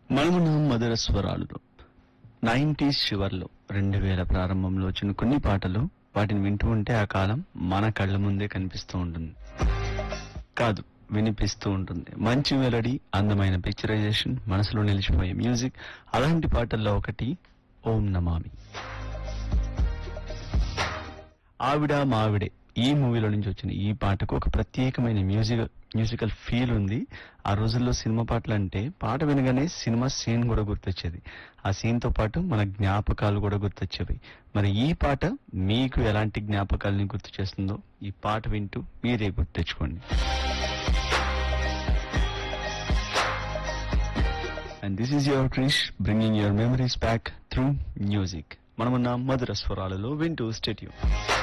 మనమున్నాం మధుర స్వరాలులో నైంటీస్ చివర్లో రెండు వేల ప్రారంభంలో వచ్చిన కొన్ని పాటలు వాటిని వింటూ ఉంటే ఆ కాలం మన కళ్ళ ముందే కనిపిస్తూ ఉంటుంది కాదు వినిపిస్తూ ఉంటుంది మంచి మెలడీ అందమైన పిక్చరైజేషన్ మనసులో నిలిచిపోయే మ్యూజిక్ అలాంటి పాటల్లో ఒకటి ఓం నమామి ఆవిడ మావిడే ఈ మూవీలో నుంచి వచ్చిన ఈ పాటకు ఒక ప్రత్యేకమైన మ్యూజిక్ మ్యూజికల్ ఫీల్ ఉంది ఆ రోజుల్లో సినిమా పాటలు అంటే పాట వినగానే సినిమా సీన్ కూడా గుర్తొచ్చేది ఆ సీన్ తో పాటు మన జ్ఞాపకాలు కూడా గుర్తొచ్చేవి మరి ఈ పాట మీకు ఎలాంటి జ్ఞాపకాలని గుర్తు చేస్తుందో ఈ పాట వింటూ మీరే గుర్తు తెచ్చుకోండి and this is your Krish bringing your memories back through music మనమున్న మధుర స్వరాలలో వింటూ స్టేట్యూ